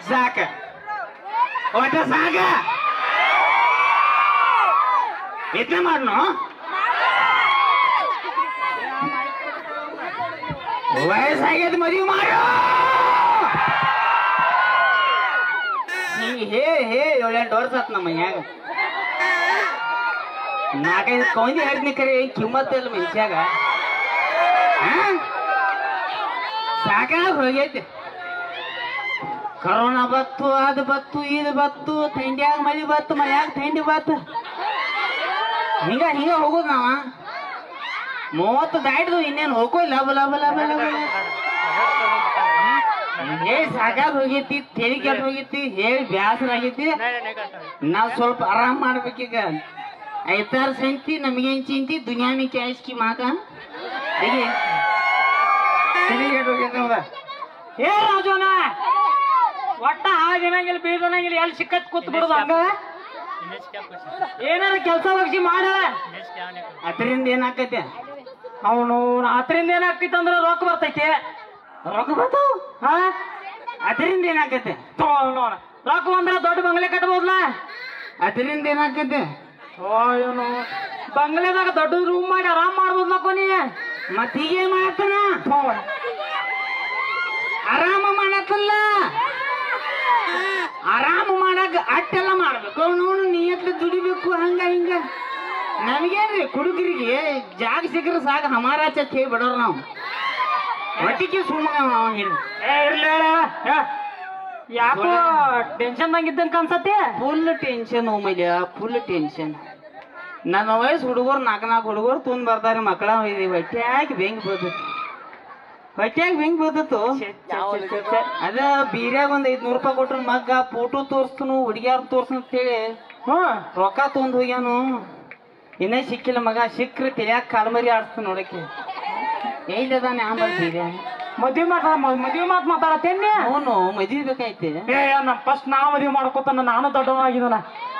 ಸಾಕ ಒಟ್ಟ ಸಾಕ ಯತ್ನ ಮಾಡ್ನು ವಯಸ್ಸಾಗ್ಯದ ಮದುವೆ ಮಾಡು ಹಿಂಗ್ ಹೇ ಹೇ ಏಳೆಂಟು ವರ್ಷ ಆತ್ ನಮ್ಮ ಮನ್ಯಾಗ ನಾಲ್ಕೈದು ಕೌಂದಿ ಹೇಳ್ತೀನಿ ಕರೆ ಕಿಮ್ಮತ್ತ ಇಲ್ಲ ಮನುಷ್ಯಾಗ ಸಾಕಾಗ ಹೋಗೈತಿ ಕರೋನಾ ಬತ್ತು ಅದು ಬತ್ತು ಇದು ಬತ್ತು ಥಂಡ್ಯಾಗ ಮಳಿ ಬತ್ತು ಮನ್ಯಾಗ ಥಂಡಿ ಬತ್ತು ಹಿಂಗ ಹಿಂಗ ಹೋಗುದು ನಾವ ಮೂವತ್ತು ದಾಟಿದ್ವು ಇನ್ನೇನು ಹೋಗೋ ಲಬ ಲಬ ಲಬ ಲಬ ಲಬ. ಏ ಸಾಕಾಗ ಹೋಗೈತಿ ತೆಲಿ ಕೆಟ್ಟ ಹೋಗೈತಿ ಹೇಳಿ ಬ್ಯಾಸರ ಆಗೈತಿ ನಾವ್ ಸ್ವಲ್ಪ ಆರಾಮ್ ಮಾಡ್ಬೇಕೀಗ ಐತಾರು ಸಂತಿ ನಮಗೇನ್ ಚಿಂತಿ ದುನಿಯಾ ಮಿ ಕ್ಯಾಶ್ ಕಿ ಮಾಕ ಹೇಗೆ ತೆಲಿ ಕೆಟ್ಟ ಹೋಗೈತಿ ನಮ್ದ ಏ ರಾಜೋನ ಒಟ್ಟ ಹಾದಿನಂಗಿಲ್ಲ ಬೀದನಂಗಿಲ್ಲ ಎಲ್ಲಿ ಸಿಕ್ಕತ್ ಕೂತ್ ಬಿಡುದು ಹಂಗ ಏನಾರ ಕೆಲಸ ಲಕ್ಷಿ ಮಾಡ ಅದರಿಂದ ಏನಾಕೈತೆ ಅವನು ರಾತ್ರಿಯಿಂದ ಏನಾಗ್ತೈತೆ ಅಂದ್ರೆ ರೊಕ್ಕ ಬರ್ತೈತಿ ರೊಕ್ಕ ಬರ್ತಾವ ಹಾ ಅದರಿಂದ ಏನಾಕೈತೆ ತೋ ನೋಡ ರೊಕ್ಕ ಬಂದ್ರೆ ದೊಡ್ಡ ಬಂಗ್ಲೆ ಕಟ್ಬೋದ್ಲ ಅದರಿಂದ ಏನಾಕೈತೆ ಇವನು ಬಂಗ್ಲೆದಾಗ ದೊಡ್ಡ ರೂಮ್ ಮಾಡಿ ಆರಾಮ್ ಮಾಡ್ಬೋದ್ಲ ಕೊನಿ ಮತ್ ಹೀಗೆ ಮಾಡ್ತಾನ ಆರಾಮ ಮಾಡತ್ತಲ್ಲ ಆರಾಮ ಮಾಡಕ್ ಅಟ್ಟೆಲ್ಲ ಮಾಡ್ಬೇಕು ಅವನು ನಿಯತ್ಲಿ ದುಡಿಬೇಕು ಹಂಗ ಹಿಂಗ ನಮಗೇನ್ರಿ ಕುಡುಕರಿಗೆ ಜಾಗ ಸಿಕ್ಕರೆ ಸಾಕು ಹಮಾರಾಚ ಹೇಳಿ ಬಿಡೋರು ನಾವು ಒಟ್ಟಿಗೆ ಸುಮ್ಮ ಹೇಳಿ ಏ ಇರ್ಲಿ ಹೇಳ. ಏ, ಯಾಕೋ ಟೆನ್ಷನ್ ಇದ್ದಂಗ ಅನ್ಸತ್ತೆ ಫುಲ್ ಟೆನ್ಷನ್ ಮೈಲ ಫುಲ್ ಟೆನ್ಷನ್ ನನ್ನ ವಯಸ್ಸು ಹುಡುಗರು ನಾಲ್ಕು ನಾಲ್ಕು ಹುಡುಗರು ತುಂದ್ ಬರ್ತಾರೆ ಮಕ್ಕಳ ಹೊಟ್ಯಾಗಿ ಬೆಂಕಿ ಬೀಳ್ತೈತಿ ಹೊಟ್ಯಾಗಿ ಬೆಂಕಿ ಬೀಳ್ತತ್ತು ಅದ ಬೀರ್ಯಾಗ ಒಂದ್ ಐದ್ನೂರು ರೂಪಾಯಿ ಕೊಟ್ರ ಮಗ್ಗ ಫೋಟೋ ತೋರ್ಸ್ತನು ಹುಡುಗ್ಯಾರ ತೋರ್ಸನ್ ಅಂತೇಳಿ ಹ್ಮ್ ರೊಕ್ಕ ತೊಗೊಂಡ್ ಹೋಗ್ಯಾನು ಇನ್ನೇ ಸಿಕ್ಕಿಲ್ಲ ಮಗ ಸಿಕ್ಕ್ರೆ ತಿಳಿಯಾಕ ಕಾಲ್ಮರಿ ಆಡ್ಸ್ತಾನ ನೋಡಕ್ಕೆ ಎಲ್ಲಿದಾನೆ ಆಂಬಲ್ ಬೀರ್ಯ ಮದ್ವಿ ಮಾತ ಮದ್ವಿ ಮಾತ್ ಮಾತಾಡತ್ತೇನೆ ಅವನು ಮದ್ವಿ ಬೇಕಾಯ್ತೆ ಏ ನಮ್ ಫಸ್ಟ್ ನಾ ಮದ್ವಿ ಮಾಡ್ಕೋತಾನ ನಾನು ದೊಡ್ಡವಾಗಿದ್ದಾನ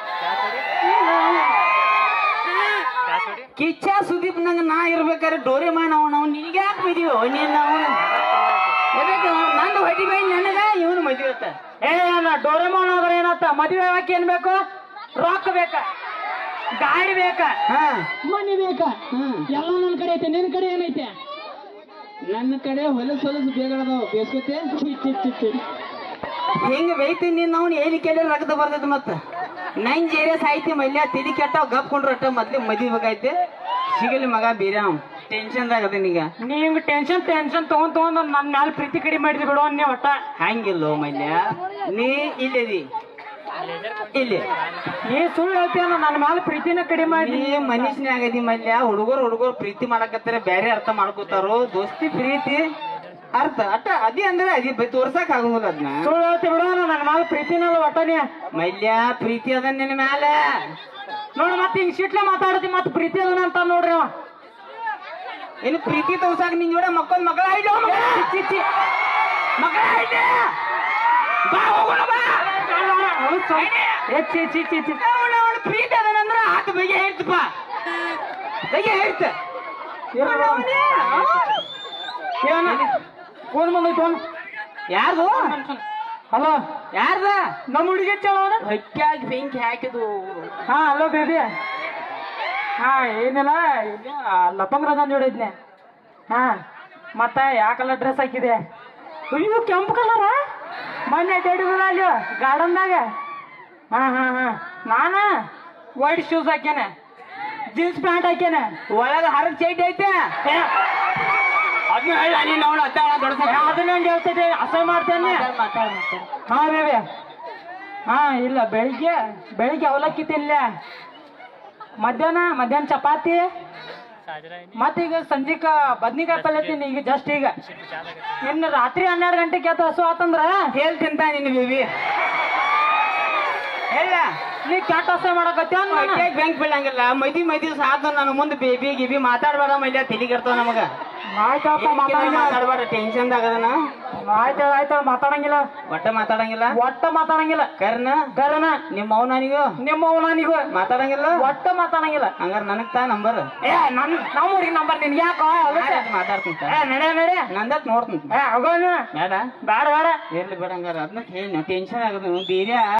ಕಿಚ್ಚ ಸುದೀಪ್ ನಂಗ ನಾ ಇರ್ಬೇಕಾದ್ರೆ ಡೋರೆ ಮಾಡಿ ನಾವು ನಾವು ನಿನಗೆ ಯಾಕೆ ಮದುವೆ ನೀನ್ ಅವನು ಎದಕ್ಕೆ ನಂದು ಹೊಡಿ ಬೈ ನನಗ ಇವನು ಮದುವೆ ಆತ ಏ ನಾ ಡೋರೆಮೋನ್ ಆದ್ರೆ ಏನಾತ ಮದ್ವೆ ಆಗಕ್ಕೆ ಏನ್ ಬೇಕು ರೊಕ್ಕ ಬೇಕ ಗಾಡಿ ಬೇಕ ಹಾ ಮನಿ ಬೇಕ ಹ್ಮ್ ಎಲ್ಲ ನನ್ ಕಡೆ ಐತೆ ನಿನ್ ಕಡೆ ಏನೈತೆ ನನ್ನ ಕಡೆ ಹೊಲಸು ಹೊಲಸು ಬೇಗಡದಾವ ಬೇಸ್ಕೊತೆ ಚಿ ಚಿ ಚಿ ಚಿ ಹೆಂಗ ಬೈತೀನಿ ನೀನ್ ಅವ್ನು ಏಲಿ ಕೇಳಿ ರಕ್ತ ಬರ್ತೈತಿ ಮತ್ತ ನೈನ್ ಜೇರೆ ಸಾಯ್ತಿ ಮಲ್ಯ ತಿಳಿ ಕೆಟ್ಟಾವ ಗಪ್ಕೊಂಡ್ರ ಅಟ್ಟ ಮೊದ್ಲು ಮದ್ವಿ ಬೇಕಾಯ್ತಿ ಸಿಗಲಿ ಮಗ ಬೀರ ಟೆನ್ಷನ್ ಆಗದೀನೀಗ ನೀ ಹಿಂಗ್ ಟೆನ್ಷನ್ ಟೆನ್ಷನ್ ತಗೊಂಡ್ ತಗೊಂಡ್ ನನ್ ಮ್ಯಾಲ ಪ್ರೀತಿ ಕಡಿಮೆ ಮಾಡಿದ್ವಿ ಬಿಡು ಅನ್ನೇ ಒಟ್ಟ ಹಂಗಿಲ್ಲೋ ಮಲ್ಯ ನೀ ಇಲ್ಲದಿ ಇಲ್ಲಿ ನೀ ಸುಳ್ಳು ಹೇಳ್ತೀಯ ನನ್ನ ಮ್ಯಾಲ ಪ್ರೀತಿನ ಕಡಿಮೆ ಮಾಡಿ ನೀ ಮನುಷ್ಯನೇ ಆಗದಿ ಮಲ್ಯ ಹುಡುಗರು ಹುಡುಗರು ಪ್ರೀತಿ ಮಾಡಕತ್ತಾರೆ ಬ್ಯಾರೆ ಅರ್ಥ ಮಾಡ್ಕೋತಾರೋ ದೋಸ್ತಿ ಪ್ರೀತಿ ಅರ್ಥ ಅಟ್ಟ ಅದಿ ಅಂದ್ರೆ ಅದಿ ಬೈ ತೋರ್ಸಕ್ ಆಗುದಿಲ್ಲ ಅದನ್ನ ಸುಳ್ಳು ಹೇಳ್ತಿ ಬಿಡು ನನ್ನ ಮ್ಯಾಲ ಪ್ರೀತಿನಲ್ಲ ಒಟ್ಟನೇ ಮಲ್ಯ ಪ್ರೀತಿ ಅದ ನಿನ್ನ ಮ್ಯಾಲ ನೋಡು ಮತ್ತೆ ಹಿಂಗ್ ಸಿಟ್ಲೆ ಮಾತಾಡತಿ ಮತ್ತೆ ಪ್ರೀತಿ ಅದನ್ನ ಅಂತ ನೋಡ್ರಿ ಅವ ಇನ್ನು ಪ್ರೀತಿ ತೋರ್ಸಾಕ ನಿನ್ ಜೋಡ ಮಕ್ಕಳ ಮಕ್ಕಳ ಆಯ್ತು ಚಿ, ಚಿ. ಮಕ್ಕಳ ಆಯ್ತು ಬಾ ಹೋಗೋಣ ಬಾ ಅವ್ನು ಸ್ವ- ಏ, ಚಿ, ಚಿ, ಚಿ, ಚಿ. ಅವಳು ಅವಳು ಪ್ರೀತಿ ಅದನಂದ್ರ ಆತ ಬಗ್ಗೆ ಹೇಳ್ತಪ್ಪ ಬಗ್ಗೆ ಹೇಳ್ತ ಇರು ಬಿಡು. ಏನ ಫೋನ್ ಬಂದೈತೆ ಫೋನ್ ಯಾರ್ದು ಹಲೋ ಯಾರ್ದ ನಮ್ಮ ಹುಡುಗಿ ಚಲೋನ ಹೊಟ್ಯಾಗಿ ಬೆಂಕಿ ಹಾಕಿದು ಹಾ ಹಲೋ ಬೇಬಿ ಹಾ ಏನಿಲ್ಲ ಇಲ್ಲ ಲಪಂಗ್ ರಜಾನ್ ಜೋಡಿದ್ನೆ ಹಾ ಮತ್ತೆ ಯಾವ ಕಲರ್ ಡ್ರೆಸ್ ಹಾಕಿದೆ ಅಯ್ಯೋ ಕೆಂಪು ಕಲರ ಮೊನ್ನೆ ಅಡ್ಡಾಡಿದ್ರ ಅಲ್ಲಿ ಗಾರ್ಡನ್ದಾಗ ಹಾ ಹಾ ಹಾ ನಾನ ವೈಟ್ ಶೂಸ್ ಹಾಕ್ಯಾನೆ ಜೀನ್ಸ್ ಪ್ಯಾಂಟ್ ಹಾಕ್ಯಾನೆ ಒಳಗ ಹರದ್ ಚೈಟ್ ಐತೆ ಏ, ಅದನ್ನ ಹೇಳ ನೀನ್ ಅವಳು ಅತ್ತ ದೊಡ್ಡ ಏ, ಅದನ್ನ ಹೆಂಗ್ ಹೇಳ್ತಿದ್ದೆ ಅಸಹ್ಯ ಮಾಡ್ತೇನೆ ಹಾ ಬೇಬಿ ಹಾ ಇಲ್ಲ ಬೆಳಿಗ್ಗೆ ಬೆಳಿಗ್ಗೆ ಅವಲಕ್ಕಿ ತಿನ್ಲ ಮಧ್ಯಾಹ್ನ ಮಧ್ಯಾಹ್ನ ಚಪಾತಿ ಮತ್ತೀಗ ಸಂಜೆಕ ಬದ್ನಿಕಾಯಿ ಪಲ್ಯ ತಿನ್ನಿ ಈಗ ಜಸ್ಟ್ ಈಗ ಇನ್ನು ರಾತ್ರಿ ಹನ್ನೆರಡು ಗಂಟೆಗೆ ಎದ್ದು ಹಸು ಆತಂದ್ರ ಹೇಳ್ತಿಂತ ನಿನ್ನ ಬೇಬಿ ಹೇಳ ನೀ ಕೆಟ್ಟ ಹಸೆ ಮಾಡಕತ್ತಿ ಹೊಟ್ಯಾಗ ಬೆಂಕಿ ಬೀಳಂಗಿಲ್ಲ ಮದಿ ಮದಿ ಸಾಕು ನನ್ನ ಮುಂದೆ ಬೇಬಿ ಗಿಬಿ ಮಾತಾಡ್ಬೇಡ ಮೈಲ ತಲಿಗಿರ್ತಾವ ನಮಗ ಆಯ್ತಪ್ಪ ಮಾತಾಡ ಮಾತಾಡ್ಬೇಡ ಟೆನ್ಷನ್ ಆಗದನ ಆಯ್ತು ಆಯ್ತು ಮಾತಾಡಂಗಿಲ್ಲ ಒಟ್ಟ ಮಾತಾಡಂಗಿಲ್ಲ ಒಟ್ಟ ಮಾತಾಡಂಗಿಲ್ಲ ಕರ್ನ ಕರನ ನಿಮ್ಮ ಅವನಿಗೂ ನಿಮ್ಮ ನನಗೂ ಮಾತಾಡಂಗಿಲ್ಲ ಒಟ್ಟ ಮಾತಾಡಂಗಿಲ್ಲ ಹಂಗಾರ ನನಗ್ ತಾ ನಂಬರ್ ಏ ನನ್ ನಮ್ಮ ಹುಡುಗಿ ನಂಬರ್ ನಿನ್ಗೆ ಯಾಕೋ ಅದಕ್ಕೆ ಮಾತಾಡ್ತೀನಿ ಏ ನಡೆ ನಡೆ ನಂದತ್ ನೋಡ್ತೀನಿ ಏ ಹೋಗೋಣ ಬೇಡ ಬೇಡ ಬೇಡ ಇರ್ಲಿ ಬೇಡ ಹಂಗಾರ ಅದನ್ನ ಹೇಳಿ ಟೆನ್ಷನ್ ಆಗೋದು ಬೇರೆ